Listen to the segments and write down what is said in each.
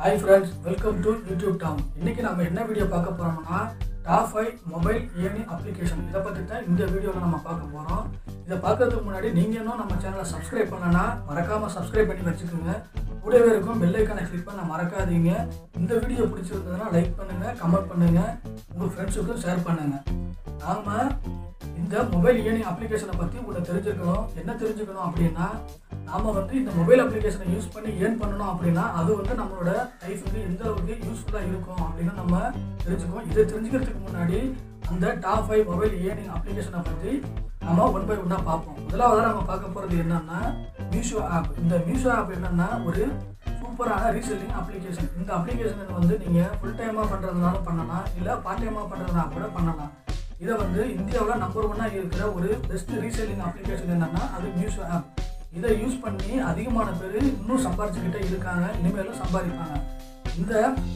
hi friends welcome to YouTube down இன்னைக்கு நம்ம என்ன வீடியோ பார்க்க போறோம்னா top five mobile earning application இதை பற்றி தான் இந்த வீடியோவில் நம்ம பார்க்க போகிறோம் இதை பார்க்கறதுக்கு முன்னாடி நீங்கள் இன்னும் நம்ம சேனலை சப்ஸ்கிரைப் பண்ணலன்னா மறக்காமல் சப்ஸ்கிரைப் பண்ணி வச்சுக்கோங்க கூடவே இருக்கும் பெல் ஐக்கானை கிளிக் பண்ண மறக்காதீங்க இந்த வீடியோ பிடிச்சிருந்ததுன்னா லைக் பண்ணுங்கள் கமெண்ட் பண்ணுங்கள் உங்கள் ஃப்ரெண்ட்ஸுக்கும் ஷேர் பண்ணுங்கள் நாம் இந்த மொபைல் ஏர்னிங் அப்ளிகேஷனை பற்றி ஒன்று தெரிஞ்சுக்கணும் என்ன தெரிஞ்சுக்கணும் அப்படின்னா நாம வந்து இந்த மொபைல் அப்ளிகேஷனை யூஸ் பண்ணி ஏர்ன் பண்ணணும் அப்படின்னா அது வந்து நம்மளோட லைஃபுக்கு எந்த அளவுக்கு யூஸ்ஃபுல்லாக இருக்கும் அப்படின்னு நம்ம தெரிஞ்சுக்கோம் இதை தெரிஞ்சுக்கிறதுக்கு முன்னாடி அந்த டாப் ஃபைவ் மொபைல் ஏர்னிங் அப்ளிகேஷனை பற்றி நம்ம ஒன் பை ஒன்னாக பார்ப்போம் முதலாவதாக நம்ம பார்க்க போகிறது என்னன்னா மீஷோ ஆப் இந்த மீஷோ ஆப் என்னன்னா ஒரு சூப்பரான ரீசெல்லிங் அப்ளிகேஷன் இந்த அப்ளிகேஷன் வந்து நீங்கள் ஃபுல் டைமாக பண்ணுறதுனாலும் பண்ணலாம் இல்லை பார்ட் டைமாக பண்ணுறதுனா கூட பண்ணலாம் இதை வந்து இந்தியாவில் நம்பர் ஒன்னாக இருக்கிற ஒரு பெஸ்ட் ரீசெல்லிங் அப்ளிகேஷன் என்னன்னா அது மீஷோ ஆப் இதை யூஸ் பண்ணி அதிகமான பேர் இன்னும் சம்பாரிச்சுக்கிட்டே இருக்காங்க இனிமேலும் சம்பாதிப்பாங்க இந்த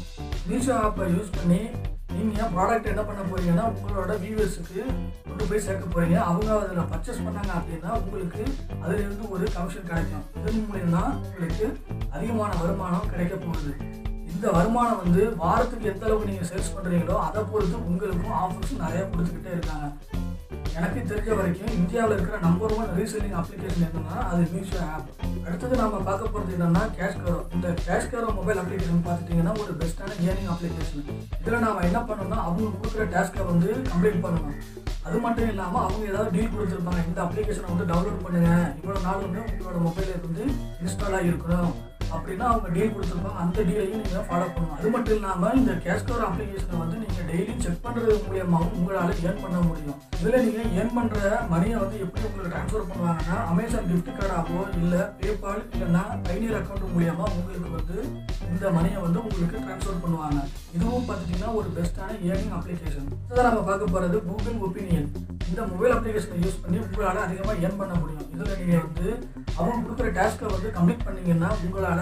மீஷோ ஆப்பை யூஸ் பண்ணி நீங்கள் ப்ராடக்ட் என்ன பண்ண போறீங்கன்னா உங்களோட வியூவர்ஸுக்கு கொண்டு போய் சேர்க்க போறீங்க அவங்க அதில் பர்ச்சேஸ் பண்ணாங்க அப்படின்னா உங்களுக்கு அதிலிருந்து ஒரு கமிஷன் கிடைக்கும் இதன் மூலியமா உங்களுக்கு அதிகமான வருமானம் கிடைக்க போகுது இந்த வருமானம் வந்து வாரத்துக்கு எந்த அளவுக்கு நீங்கள் சேல்ஸ் பண்ணுறீங்களோ அதை பொறுத்து உங்களுக்கும் ஆஃபர்ஸ் நிறைய கொடுத்துக்கிட்டே இருக்காங்க எனக்கு தெரிஞ்ச வரைக்கும் இந்தியாவில் இருக்கிற நம்பர் ஒன் ரீசெல்லிங் அப்ளிகேஷன் என்னன்னா அது மீஷோ ஆப் அடுத்தது நம்ம பார்க்க போகிறது என்னன்னா கேஷ் கரோ இந்த கேஷ் கரோ மொபைல் அப்ளிகேஷன் பார்த்துட்டிங்கன்னா ஒரு பெஸ்ட்டான ஏர்னிங் அப்ளிகேஷன் இதில் நாம என்ன பண்ணணும்னா அவங்க கொடுக்குற டாஸ்க்கை வந்து கம்ப்ளீட் பண்ணணும் அது மட்டும் இல்லாமல் அவங்க ஏதாவது டீல் கொடுத்துருப்பாங்க இந்த அப்ளிகேஷனை வந்து டவுன்லோட் பண்ணுங்க இவ்வளோ நாள் வந்து உங்களோட மொபைல் வந்து இன்ஸ்டால் ஆகிருக்கணும் அப்படின்னா அவங்க டீல் கொடுத்துருப்பாங்க அந்த டீலையும் நீங்கள் ஃபாலோ பண்ணணும் அது மட்டும் இல்லாமல் இந்த கேஷ் கவர் அப்ளிகேஷனை வந்து நீங்கள் டெய்லி செக் பண்ணுறது மூலியமாகவும் உங்களால் ஏர்ன் பண்ண முடியும் இதில் நீங்கள் ஏர்ன் பண்ணுற மணியை வந்து எப்படி உங்களுக்கு ட்ரான்ஸ்ஃபர் பண்ணுவாங்கன்னா அமேசான் கிஃப்ட் கார்டாகவோ இல்லை பேபால் இல்லைன்னா பைனியர் அக்கௌண்ட் மூலியமாக உங்களுக்கு வந்து இந்த மணியை வந்து உங்களுக்கு ட்ரான்ஸ்ஃபர் பண்ணுவாங்க இதுவும் பார்த்துட்டிங்கன்னா ஒரு பெஸ்ட்டான ஏர்னிங் அப்ளிகேஷன் இதை நம்ம பார்க்க போகிறது கூகுள் ஒப்பீனியன் இந்த மொபைல் அப்ளிகேஷனை யூஸ் பண்ணி உங்களால் அதிகமாக ஏர்ன் பண்ண முடியும் இதில் நீங்கள் வந்து அவங்க கொடுக்குற டாஸ்க்கை வந்து கம்ப்ளீட் பண்ணீங்கன்னா உங்களால்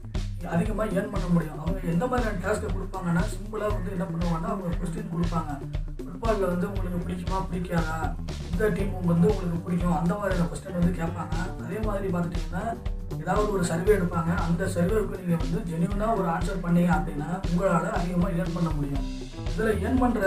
அதிகமாக ஏர்ன் பண்ண முடியும் அவங்க எந்த மாதிரியான டாஸ்க்கை கொடுப்பாங்கன்னா சிம்பிளாக வந்து என்ன பண்ணுவாங்கன்னா அவங்க கொஸ்டின் கொடுப்பாங்க ஃபுட்பாலில் வந்து உங்களுக்கு பிடிக்குமா பிடிக்காதா இந்த டீம் வந்து உங்களுக்கு பிடிக்கும் அந்த மாதிரியான கொஸ்டின் வந்து கேட்பாங்க அதே மாதிரி பார்த்துட்டிங்கன்னா ஏதாவது ஒரு சர்வே எடுப்பாங்க அந்த சர்வேவுக்கு நீங்கள் வந்து ஜென்யூனாக ஒரு ஆன்சர் பண்ணீங்க அப்படின்னா உங்களால் அதிகமாக ஏர்ன் பண்ண முடியும் இதில் ஏர்ன் பண்ணுற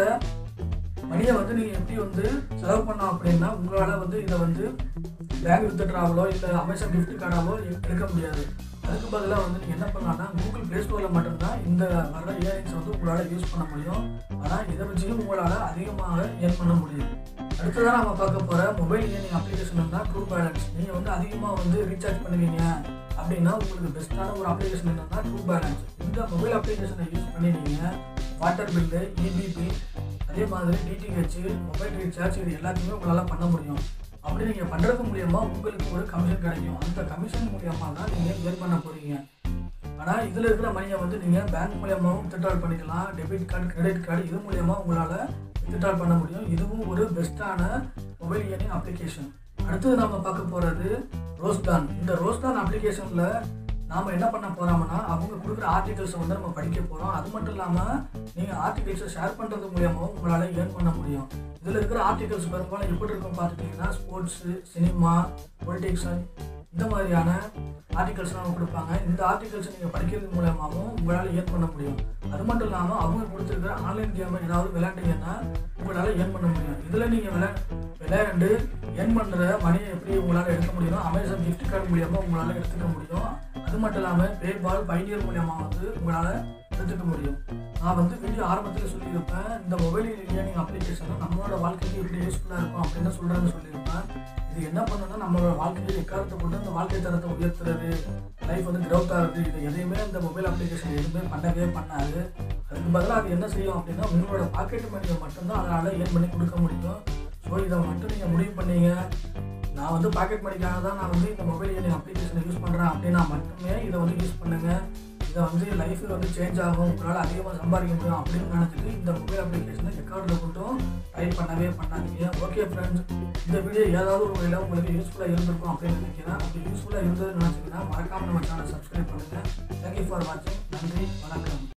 மணியை வந்து நீங்கள் எப்படி வந்து செலவு பண்ணோம் அப்படின்னா உங்களால் வந்து இதை வந்து பேங்க் வித்ட்ராவலோ இல்லை அமேசான் கிஃப்ட் கார்டாவோ எடுக்க முடியாது அதுக்கு பதிலாக வந்து நீங்கள் என்ன பண்ணலாம்னா கூகுள் ப்ளே ஸ்டோரில் மட்டும்தான் இந்த வர இயரிங்ஸ் வந்து உங்களால் யூஸ் பண்ண முடியும் ஆனால் இதை வச்சுயும் உங்களால் அதிகமாக ஏர்ன் பண்ண முடியும் அடுத்ததாக நம்ம பார்க்க போகிற மொபைல் ஏர்னிங் அப்ளிகேஷன் தான் ட்ரூ பேலன்ஸ் நீங்கள் வந்து அதிகமாக வந்து ரீசார்ஜ் பண்ணுவீங்க அப்படின்னா உங்களுக்கு பெஸ்ட்டான ஒரு அப்ளிகேஷன் என்னன்னா ட்ரூ பேலன்ஸ் இந்த மொபைல் அப்ளிகேஷனை யூஸ் பண்ணி நீங்கள் வாட்டர் பில்லு இபி பில் அதே மாதிரி டிடிஹெச் மொபைல் ரீசார்ஜ் இது எல்லாத்தையுமே உங்களால் பண்ண முடியும் அப்படி நீங்கள் பண்ணுறது மூலியமா உங்களுக்கு ஒரு கமிஷன் கிடைக்கும் அந்த கமிஷன் மூலியமாக தான் நீங்கள் ஏர்ன் பண்ண போகிறீங்க ஆனால் இதில் இருக்கிற மணியை வந்து நீங்கள் பேங்க் மூலியமாகவும் வித்ட்ரால் பண்ணிக்கலாம் டெபிட் கார்டு கிரெடிட் கார்டு இது மூலியமாக உங்களால் வித்ட்ரால் பண்ண முடியும் இதுவும் ஒரு பெஸ்ட்டான மொபைல் ஏர்னிங் அப்ளிகேஷன் அடுத்தது நம்ம பார்க்க போகிறது ரோஸ்டான் இந்த ரோஸ்டான் அப்ளிகேஷனில் நாம் என்ன பண்ண போகிறோம்னா அவங்க கொடுக்குற ஆர்டிகல்ஸை வந்து நம்ம படிக்க போகிறோம் அது மட்டும் இல்லாமல் நீங்கள் ஆர்டிகல்ஸை ஷேர் பண்ணுறது மூலியமாகவும் உங்களால் ஏர்ன் பண்ண முடியும் இதில் இருக்கிற ஆர்டிகல்ஸ் பெரும்பாலும் எப்படி இருக்கும் பார்த்துட்டிங்கன்னா ஸ்போர்ட்ஸு சினிமா பொலிட்டிக்ஸன் இந்த மாதிரியான ஆர்டிகல்ஸ்லாம் கொடுப்பாங்க இந்த ஆர்டிகல்ஸை நீங்கள் படிக்கிறது மூலயமாவும் உங்களால் ஏர்ன் பண்ண முடியும் அது மட்டும் இல்லாமல் அவங்க கொடுத்துருக்கிற ஆன்லைன் கேம் ஏதாவது விளையாண்டீங்கன்னா உங்களால் ஏர்ன் பண்ண முடியும் இதில் நீங்கள் விளை விளையாண்டு ஏர்ன் பண்ணுற மணியை எப்படி உங்களால் எடுக்க முடியும் அமேசான் கிஃப்ட் கார்டு மூலியமாக உங்களால் எடுத்துக்க முடியும் அது மட்டும் இல்லாமல் பேபால் பைனியர் மூலியமாக வந்து உங்களால் எடுத்துக்க முடியும் நான் வந்து வீடியோ ஆரம்பத்தில் சொல்லியிருப்பேன் இந்த மொபைல் லேர்னிங் அப்ளிகேஷன் நம்மளோட வாழ்க்கைக்கு எப்படி யூஸ்ஃபுல்லாக இருக்கும் அப்படின்னு சொல்கிறேன்னு சொல்லியிருப்பேன் இது என்ன பண்ணுன்னா நம்மளோட வாழ்க்கையில் எக்காரத்தை கொண்டு அந்த வாழ்க்கை தரத்தை உயர்த்துறது லைஃப் வந்து க்ரௌத் ஆகுது இது எதையுமே இந்த மொபைல் அப்ளிகேஷன் எதுவுமே பண்ணவே பண்ணாது அதுக்கு பதிலாக அது என்ன செய்யும் அப்படின்னா உங்களோட பாக்கெட் மணியை மட்டும்தான் அதனால் ஏர்ன் பண்ணி கொடுக்க முடியும் ஸோ இதை மட்டும் நீங்கள் முடிவு பண்ணீங்க நான் வந்து பாக்கெட் மணிக்காக தான் நான் வந்து இந்த மொபைல் ஏர்னிங் அப்ளிகேஷனை யூஸ் பண்ணுறேன் அப்படின்னா மட்டுமே இதை வந்து யூஸ் பண்ணுங்கள் இதை வந்து லைஃப் வந்து சேஞ்ச் ஆகும் உங்களால் அதிகமாக சம்பாதிக்க முடியும் அப்படின்னு நினச்சிட்டு இந்த மொபைல் அப்ளிகேஷனை ரெக்கார்டில் மட்டும் டைப் பண்ணவே பண்ணாதீங்க ஓகே ஃப்ரெண்ட்ஸ் இந்த வீடியோ ஏதாவது ஒரு வகையில் உங்களுக்கு யூஸ்ஃபுல்லாக இருந்திருக்கும் அப்படின்னு நினைக்கிறேன் அப்படி யூஸ்ஃபுல்லாக இருந்ததுன்னு நினச்சிங்கன்னா மறக்காமல் நம்ம சேனலை சப்ஸ்கிரைப் பண்ணுங்கள் தேங்க்யூ ஃபார் வாட்சிங் நன்றி வணக்கம்